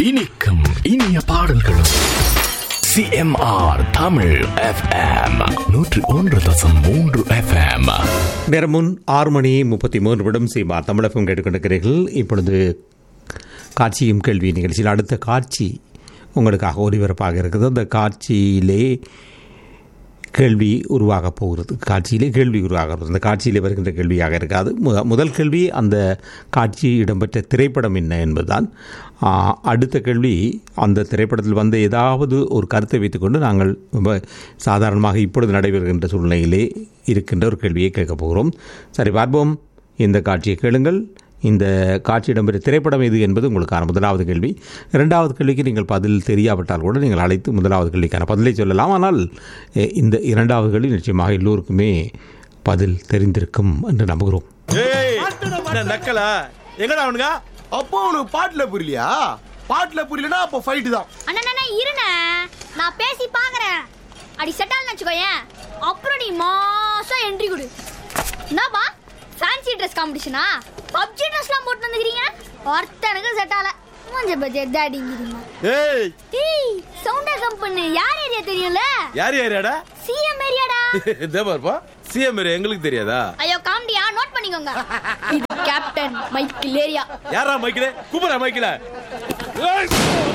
இனிக்கும் இனிய பாடல்களும் சிஎம்ஆர் தமிழ் எஃப்எம் நூற்று ஒன்று தசம் மூன்று எஃப்எம் நேரமுன் ஆறு மணி முப்பத்தி மூன்று நிமிடம் சீமா தமிழகம் கேட்டுக்கொண்டிருக்கிறீர்கள் இப்பொழுது காட்சியும் கேள்வி நிகழ்ச்சியில் அடுத்த காட்சி உங்களுக்காக ஒளிபரப்பாக இருக்குது அந்த காட்சியிலே கேள்வி உருவாகப் போகிறது காட்சியிலே கேள்வி உருவாகிறது அந்த காட்சியிலே வருகின்ற கேள்வியாக இருக்காது முத முதல் கேள்வி அந்த காட்சி இடம்பெற்ற திரைப்படம் என்ன என்பதுதான் ஆ, அடுத்த கேள்வி அந்த திரைப்படத்தில் வந்த ஏதாவது ஒரு கருத்தை வைத்துக்கொண்டு நாங்கள் ரொம்ப சாதாரணமாக இப்பொழுது நடைபெறுகின்ற சூழ்நிலையிலே இருக்கின்ற ஒரு கேள்வியை கேட்கப் போகிறோம் சரி பார்ப்போம் இந்த காட்சியை கேளுங்கள் இந்த காட்சி இடம்பெற்ற திரைப்படம் எது என்பது உங்களுக்கான முதலாவது கேள்வி இரண்டாவது கேள்விக்கு நீங்கள் பதில் தெரியாவிட்டால் கூட நீங்கள் அழைத்து முதலாவது கேள்விக்கான பதிலை சொல்லலாம் ஆனால் எ, இந்த இரண்டாவது கேள்வி நிச்சயமாக எல்லோருக்குமே பதில் தெரிந்திருக்கும் என்று நம்புகிறோம் ஏய் என்ன நக்கலா எங்கடா அவனுங்க அப்போ உனக்கு பாட்டுல புரியலையா பாட்டுல புரியலனா அப்போ ஃபைட் தான் அண்ணா இருண்ண நான் பேசி பாக்குறேன் அடி செட்டால் வச்சுக்கோயேன் அப்புறம் நீ மாசா என்ட்ரி கொடு என்னப்பா ஃபேன்சி ட்ரெஸ் காம்படிஷனா பப்ஜி ட்ரெஸ்லாம் போட்டு வந்துக்கிறீங்க ஒருத்தனுக்கு செட் ஆகல மஞ்ச பட்ஜெட் தாடிங்கிறீங்க ஏய் டேய் சவுண்டா கம்பெனி யார் ஏரியா தெரியும்ல யார் யாரியாடா சிஎம் ஏரியாடா இதே பாருப்பா சிஎம் எங்களுக்கு தெரியாதா ஐயோ காமெடியா நோட் பண்ணிக்கோங்க இது கேப்டன் மைக்கேல் ஏரியா யாரா மைக்கில கூப்பிடா மைக்கில ஏய்